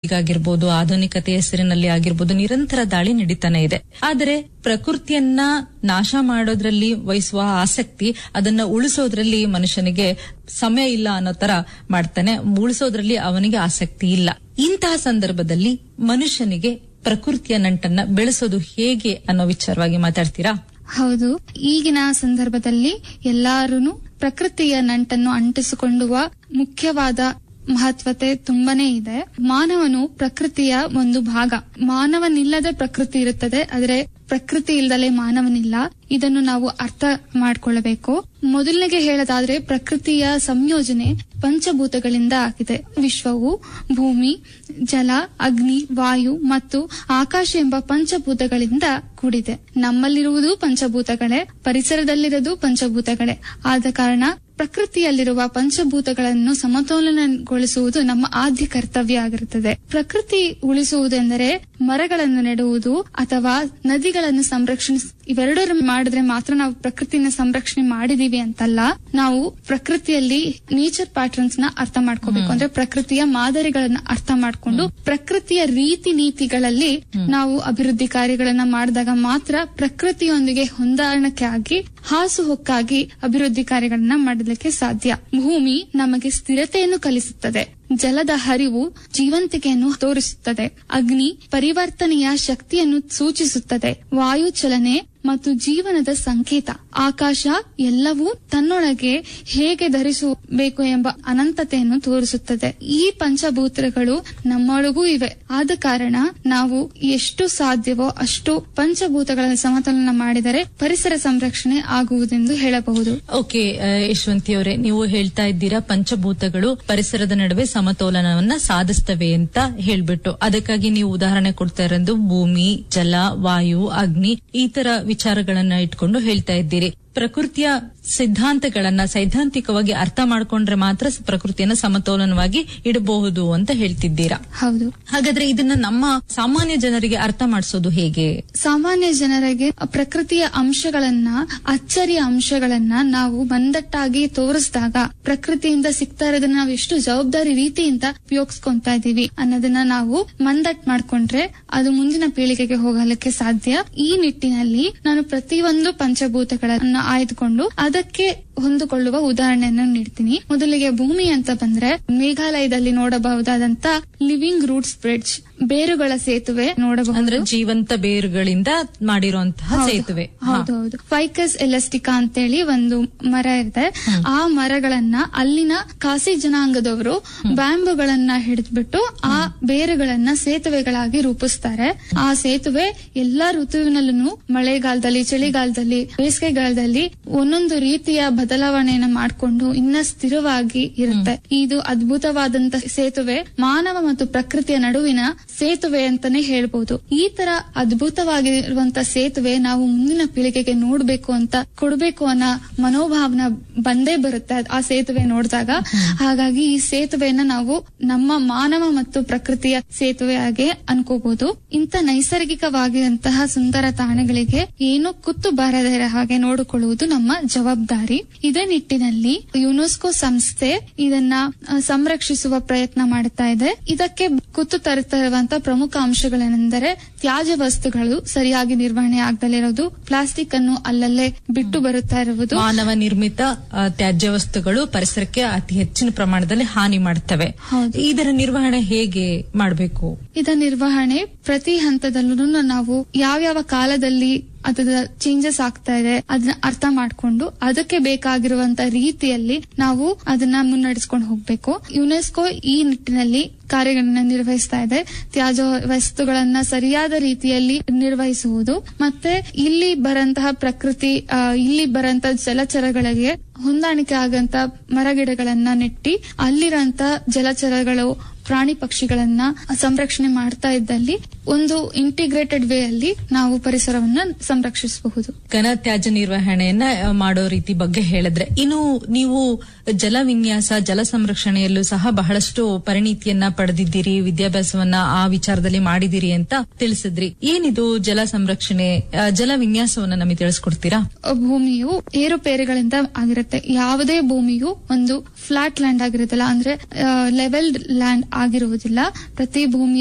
ಆಗಿರ್ಬೋದು ಆಧುನಿಕತೆ ಹೆಸರಿನಲ್ಲಿ ಆಗಿರ್ಬೋದು ನಿರಂತರ ದಾಳಿ ನಡೀತಾನೆ ಇದೆ ಆದರೆ ಪ್ರಕೃತಿಯನ್ನ ನಾಶ ಮಾಡೋದ್ರಲ್ಲಿ ವಹಿಸುವ ಆಸಕ್ತಿ ಅದನ್ನ ಉಳಿಸೋದ್ರಲ್ಲಿ ಮನುಷ್ಯನಿಗೆ ಸಮಯ ಇಲ್ಲ ಅನ್ನೋ ತರ ಮಾಡ್ತಾನೆ ಉಳಿಸೋದ್ರಲ್ಲಿ ಅವನಿಗೆ ಆಸಕ್ತಿ ಇಲ್ಲ ಇಂತಹ ಸಂದರ್ಭದಲ್ಲಿ ಮನುಷ್ಯನಿಗೆ ಪ್ರಕೃತಿಯ ನಂಟನ್ನ ಬೆಳೆಸೋದು ಹೇಗೆ ಅನ್ನೋ ವಿಚಾರವಾಗಿ ಮಾತಾಡ್ತೀರಾ ಹೌದು ಈಗಿನ ಸಂದರ್ಭದಲ್ಲಿ ಎಲ್ಲಾರು ಪ್ರಕೃತಿಯ ನಂಟನ್ನು ಅಂಟಿಸಿಕೊಳ್ಳುವ ಮುಖ್ಯವಾದ ಮಹತ್ವತೆ ತುಂಬಾನೇ ಇದೆ ಮಾನವನು ಪ್ರಕೃತಿಯ ಒಂದು ಭಾಗ ಮಾನವನಿಲ್ಲದೆ ಪ್ರಕೃತಿ ಇರುತ್ತದೆ ಆದರೆ ಪ್ರಕೃತಿ ಇಲ್ದಲೆ ಮಾನವನಿಲ್ಲ ಇದನ್ನು ನಾವು ಅರ್ಥ ಮಾಡ್ಕೊಳ್ಳಬೇಕು ಮೊದಲನೆಗೆ ಹೇಳೋದಾದ್ರೆ ಪ್ರಕೃತಿಯ ಸಂಯೋಜನೆ ಪಂಚಭೂತಗಳಿಂದ ಆಗಿದೆ ವಿಶ್ವವು ಭೂಮಿ ಜಲ ಅಗ್ನಿ ವಾಯು ಮತ್ತು ಆಕಾಶ ಎಂಬ ಪಂಚಭೂತಗಳಿಂದ ಕೂಡಿದೆ ನಮ್ಮಲ್ಲಿರುವುದು ಪಂಚಭೂತಗಳೇ ಪರಿಸರದಲ್ಲಿರೋದು ಪಂಚಭೂತಗಳೇ ಆದ ಕಾರಣ ಪ್ರಕೃತಿಯಲ್ಲಿರುವ ಪಂಚಭೂತಗಳನ್ನು ಸಮತೋಲನಗೊಳಿಸುವುದು ನಮ್ಮ ಆದ್ಯ ಕರ್ತವ್ಯ ಆಗಿರುತ್ತದೆ ಪ್ರಕೃತಿ ಉಳಿಸುವುದೆಂದರೆ ಮರಗಳನ್ನು ನೆಡುವುದು ಅಥವಾ ನದಿಗಳನ್ನು ಸಂರಕ್ಷಣೆ ಇವೆರಡರ ಮಾಡಿದ್ರೆ ಮಾತ್ರ ನಾವು ಪ್ರಕೃತಿನ ಸಂರಕ್ಷಣೆ ಮಾಡಿದೀವಿ ಅಂತಲ್ಲ ನಾವು ಪ್ರಕೃತಿಯಲ್ಲಿ ನೇಚರ್ ಪ್ಯಾಟರ್ನ್ಸ್ ನ ಅರ್ಥ ಮಾಡ್ಕೋಬೇಕು ಅಂದ್ರೆ ಪ್ರಕೃತಿಯ ಮಾದರಿಗಳನ್ನ ಅರ್ಥ ಮಾಡ್ಕೊಂಡು ಪ್ರಕೃತಿಯ ರೀತಿ ನೀತಿಗಳಲ್ಲಿ ನಾವು ಅಭಿವೃದ್ಧಿ ಕಾರ್ಯಗಳನ್ನ ಮಾಡಿದಾಗ ಮಾತ್ರ ಪ್ರಕೃತಿಯೊಂದಿಗೆ ಹೊಂದಾಣಿಕೆ ಆಗಿ ಹಾಸುಹೊಕ್ಕಾಗಿ ಅಭಿವೃದ್ಧಿ ಕಾರ್ಯಗಳನ್ನ ಮಾಡಲಿಕ್ಕೆ ಸಾಧ್ಯ ಭೂಮಿ ನಮಗೆ ಸ್ಥಿರತೆಯನ್ನು ಕಲಿಸುತ್ತದೆ ಜಲದ ಹರಿವು ಜೀವಂತಿಕೆಯನ್ನು ತೋರಿಸುತ್ತದೆ ಅಗ್ನಿ ಪರಿವರ್ತನೆಯ ಶಕ್ತಿಯನ್ನು ಸೂಚಿಸುತ್ತದೆ ವಾಯು ಚಲನೆ ಮತ್ತು ಜೀವನದ ಸಂಕೇತ ಆಕಾಶ ಎಲ್ಲವೂ ತನ್ನೊಳಗೆ ಹೇಗೆ ಧರಿಸಬೇಕು ಎಂಬ ಅನಂತತೆಯನ್ನು ತೋರಿಸುತ್ತದೆ ಈ ಪಂಚಭೂತಗಳು ನಮ್ಮೊಳಗೂ ಇವೆ ಆದ ಕಾರಣ ನಾವು ಎಷ್ಟು ಸಾಧ್ಯವೋ ಅಷ್ಟು ಪಂಚಭೂತಗಳ ಸಮತೋಲನ ಮಾಡಿದರೆ ಪರಿಸರ ಸಂರಕ್ಷಣೆ ಆಗುವುದೆಂದು ಹೇಳಬಹುದು ಓಕೆ ಯಶವಂತಿ ಅವರೇ ನೀವು ಹೇಳ್ತಾ ಇದ್ದೀರಾ ಪಂಚಭೂತಗಳು ಪರಿಸರದ ನಡುವೆ ಸಮತೋಲನವನ್ನ ಸಾಧಿಸ್ತವೆ ಅಂತ ಹೇಳ್ಬಿಟ್ಟು ಅದಕ್ಕಾಗಿ ನೀವು ಉದಾಹರಣೆ ಕೊಡ್ತಾ ಇರೋದು ಭೂಮಿ ಜಲ ವಾಯು ಅಗ್ನಿ ಈ ತರ ವಿಚಾರಗಳನ್ನ ಇಟ್ಕೊಂಡು ಹೇಳ್ತಾ ಇದ್ದೀರಿ ಪ್ರಕೃತಿಯ ಸಿದ್ಧಾಂತಗಳನ್ನ ಸೈದ್ಧಾಂತಿಕವಾಗಿ ಅರ್ಥ ಮಾಡ್ಕೊಂಡ್ರೆ ಮಾತ್ರ ಪ್ರಕೃತಿಯನ್ನ ಸಮತೋಲನವಾಗಿ ಇಡಬಹುದು ಅಂತ ಹೇಳ್ತಿದ್ದೀರಾ ಹೌದು ಹಾಗಾದ್ರೆ ಇದನ್ನ ನಮ್ಮ ಸಾಮಾನ್ಯ ಜನರಿಗೆ ಅರ್ಥ ಮಾಡಿಸೋದು ಹೇಗೆ ಸಾಮಾನ್ಯ ಜನರಿಗೆ ಪ್ರಕೃತಿಯ ಅಂಶಗಳನ್ನ ಅಚ್ಚರಿಯ ಅಂಶಗಳನ್ನ ನಾವು ಮಂದಟ್ಟಾಗಿ ತೋರಿಸಿದಾಗ ಪ್ರಕೃತಿಯಿಂದ ಸಿಗ್ತಾ ಇರೋದನ್ನ ನಾವು ಎಷ್ಟು ಜವಾಬ್ದಾರಿ ರೀತಿಯಿಂದ ಉಪಯೋಗಿಸ್ಕೊಂತಾ ಇದೀವಿ ಅನ್ನೋದನ್ನ ನಾವು ಮಂದಟ್ ಮಾಡ್ಕೊಂಡ್ರೆ ಅದು ಮುಂದಿನ ಪೀಳಿಗೆಗೆ ಹೋಗಲಿಕ್ಕೆ ಸಾಧ್ಯ ಈ ನಿಟ್ಟಿನಲ್ಲಿ ನಾನು ಪ್ರತಿಯೊಂದು ಪಂಚಭೂತಗಳನ್ನ ಆಯ್ದುಕೊಂಡು ಅದಕ್ಕೆ ಹೊಂದಿಕೊಳ್ಳುವ ಉದಾಹರಣೆಯನ್ನು ನೀಡ್ತೀನಿ ಮೊದಲಿಗೆ ಭೂಮಿ ಅಂತ ಬಂದ್ರೆ ಮೇಘಾಲಯದಲ್ಲಿ ನೋಡಬಹುದಾದಂತ ಲಿವಿಂಗ್ ರೂಟ್ಸ್ ಬ್ರಿಡ್ಜ್ ಬೇರುಗಳ ಸೇತುವೆ ನೋಡಬಹುದು ಅಂದ್ರೆ ಜೀವಂತ ಬೇರುಗಳಿಂದ ಮಾಡಿರುವಂತಹ ಹೌದು. ಸೇತುವೆ ಹಾ. ಹೌದು ಹೌದು ಫೈಕಸ್ ಎಲಾಸ್ಟಿಕಾ ಅಂತೇಳಿ ಒಂದು ಮರ ಇದೆ ಆ ಮರಗಳನ್ನ ಅಲ್ಲಿನ ಖಾಸಿ ಜನಾಂಗದವರು ಬ್ಯಾಂಬುಗಳನ್ನ ಹಿಡಿದ್ಬಿಟ್ಟು ಆ ಬೇರುಗಳನ್ನ ಸೇತುವೆಗಳಾಗಿ ರೂಪಿಸ್ತಾರೆ ಆ ಸೇತುವೆ ಎಲ್ಲಾ ಋತುವಿನಲ್ಲೂ ಮಳೆಗಾಲದಲ್ಲಿ ಚಳಿಗಾಲದಲ್ಲಿ ಬೇಸಿಗೆಗಾಲದಲ್ಲಿ ಒಂದೊಂದು ರೀತಿಯ ಬದಲಾವಣೆಯನ್ನ ಮಾಡಿಕೊಂಡು ಇನ್ನ ಸ್ಥಿರವಾಗಿ ಇರುತ್ತೆ ಇದು ಅದ್ಭುತವಾದಂತ ಸೇತುವೆ ಮಾನವ ಮತ್ತು ಪ್ರಕೃತಿಯ ನಡುವಿನ ಸೇತುವೆ ಅಂತಾನೆ ಹೇಳ್ಬೋದು ಈ ತರ ಅದ್ಭುತವಾಗಿರುವಂತ ಸೇತುವೆ ನಾವು ಮುಂದಿನ ಪೀಳಿಗೆಗೆ ನೋಡ್ಬೇಕು ಅಂತ ಕೊಡ್ಬೇಕು ಅನ್ನೋ ಮನೋಭಾವನ ಬಂದೇ ಬರುತ್ತೆ ಆ ಸೇತುವೆ ನೋಡಿದಾಗ ಹಾಗಾಗಿ ಈ ಸೇತುವೆಯನ್ನ ನಾವು ನಮ್ಮ ಮಾನವ ಮತ್ತು ಪ್ರಕೃತಿಯ ಸೇತುವೆಯಾಗೆ ಅನ್ಕೋಬಹುದು ಇಂಥ ನೈಸರ್ಗಿಕವಾಗಿರುವಂತಹ ಸುಂದರ ತಾಣಗಳಿಗೆ ಏನು ಕುತ್ತು ಬಾರದೇ ಇರೋ ಹಾಗೆ ನೋಡಿಕೊಳ್ಳುವುದು ನಮ್ಮ ಜವಾಬ್ದಾರಿ ಇದೇ ನಿಟ್ಟಿನಲ್ಲಿ ಯುನೆಸ್ಕೋ ಸಂಸ್ಥೆ ಇದನ್ನ ಆ, ಸಂರಕ್ಷಿಸುವ ಪ್ರಯತ್ನ ಮಾಡುತ್ತಾ ಇದೆ ಇದಕ್ಕೆ ಕುತ್ತು ತರುತ್ತಾ ಇರುವಂತಹ ಪ್ರಮುಖ ಅಂಶಗಳೆಂದರೆ ತ್ಯಾಜ್ಯ ವಸ್ತುಗಳು ಸರಿಯಾಗಿ ನಿರ್ವಹಣೆ ಆಗದಲ್ಲಿರೋದು ಪ್ಲಾಸ್ಟಿಕ್ ಅನ್ನು ಅಲ್ಲಲ್ಲೇ ಬಿಟ್ಟು ಬರುತ್ತಾ ಇರುವುದು ಮಾನವ ನಿರ್ಮಿತ ಆ, ತ್ಯಾಜ್ಯ ವಸ್ತುಗಳು ಪರಿಸರಕ್ಕೆ ಅತಿ ಹೆಚ್ಚಿನ ಪ್ರಮಾಣದಲ್ಲಿ ಹಾನಿ ಮಾಡ್ತವೆ ಹೌದು. ಇದರ ನಿರ್ವಹಣೆ ಹೇಗೆ ಮಾಡಬೇಕು ಇದರ ನಿರ್ವಹಣೆ ಪ್ರತಿ ಹಂತದಲ್ಲೂ ನಾವು ಯಾವ್ಯಾವ ಕಾಲದಲ್ಲಿ ಅದರ ಚೇಂಜಸ್ ಆಗ್ತಾ ಇದೆ ಅದನ್ನ ಅರ್ಥ ಮಾಡ್ಕೊಂಡು ಅದಕ್ಕೆ ಬೇಕಾಗಿರುವಂತ ರೀತಿಯಲ್ಲಿ ನಾವು ಅದನ್ನ ಮುನ್ನಡೆಸ್ಕೊಂಡು ಹೋಗ್ಬೇಕು ಯುನೆಸ್ಕೋ ಈ ನಿಟ್ಟಿನಲ್ಲಿ ಕಾರ್ಯಗಳನ್ನ ನಿರ್ವಹಿಸ್ತಾ ಇದೆ ತ್ಯಾಜ್ಯ ವಸ್ತುಗಳನ್ನ ಸರಿಯಾದ ರೀತಿಯಲ್ಲಿ ನಿರ್ವಹಿಸುವುದು ಮತ್ತೆ ಇಲ್ಲಿ ಬರಂತಹ ಪ್ರಕೃತಿ ಆ, ಇಲ್ಲಿ ಬರಂತ ಜಲಚರಗಳಿಗೆ ಹೊಂದಾಣಿಕೆ ಆಗಂತ ಮರಗಿಡಗಳನ್ನ ನೆಟ್ಟಿ ಅಲ್ಲಿರಂತ ಜಲಚರಗಳು ಪ್ರಾಣಿ ಪಕ್ಷಿಗಳನ್ನ ಸಂರಕ್ಷಣೆ ಮಾಡ್ತಾ ಇದ್ದಲ್ಲಿ ಒಂದು ಇಂಟಿಗ್ರೇಟೆಡ್ ವೇ ಅಲ್ಲಿ ನಾವು ಪರಿಸರವನ್ನ ಸಂರಕ್ಷಿಸಬಹುದು ಘನ ತ್ಯಾಜ್ಯ ನಿರ್ವಹಣೆಯನ್ನ ಆ, ಮಾಡೋ ರೀತಿ ಬಗ್ಗೆ ಹೇಳಿದ್ರೆ ಇನ್ನು ನೀವು ಜಲ ವಿನ್ಯಾಸ ಜಲ ಸಂರಕ್ಷಣೆಯಲ್ಲೂ ಸಹ ಬಹಳಷ್ಟು ಪರಿಣಿತಿಯನ್ನ ಪಡೆದಿದ್ದೀರಿ ವಿದ್ಯಾಭ್ಯಾಸವನ್ನ ಆ ವಿಚಾರದಲ್ಲಿ ಮಾಡಿದಿರಿ ಅಂತ ತಿಳಿಸಿದ್ರಿ ಏನಿದು ಜಲ ಸಂರಕ್ಷಣೆ ಆ, ಜಲ ವಿನ್ಯಾಸವನ್ನ ನಮಗೆ ತಿಳಿಸ್ಕೊಡ್ತೀರಾ ಭೂಮಿಯು ಏರುಪೇರುಗಳಿಂದ ಆಗಿರುತ್ತೆ ಯಾವುದೇ ಭೂಮಿಯು ಒಂದು ಫ್ಲಾಟ್ ಲ್ಯಾಂಡ್ ಆಗಿರುತ್ತಲ್ಲ ಅಂದ್ರೆ ಲೆವೆಲ್ಡ್ ಲ್ಯಾಂಡ್ ಆಗಿರುವುದಿಲ್ಲ ಪ್ರತಿ ಭೂಮಿ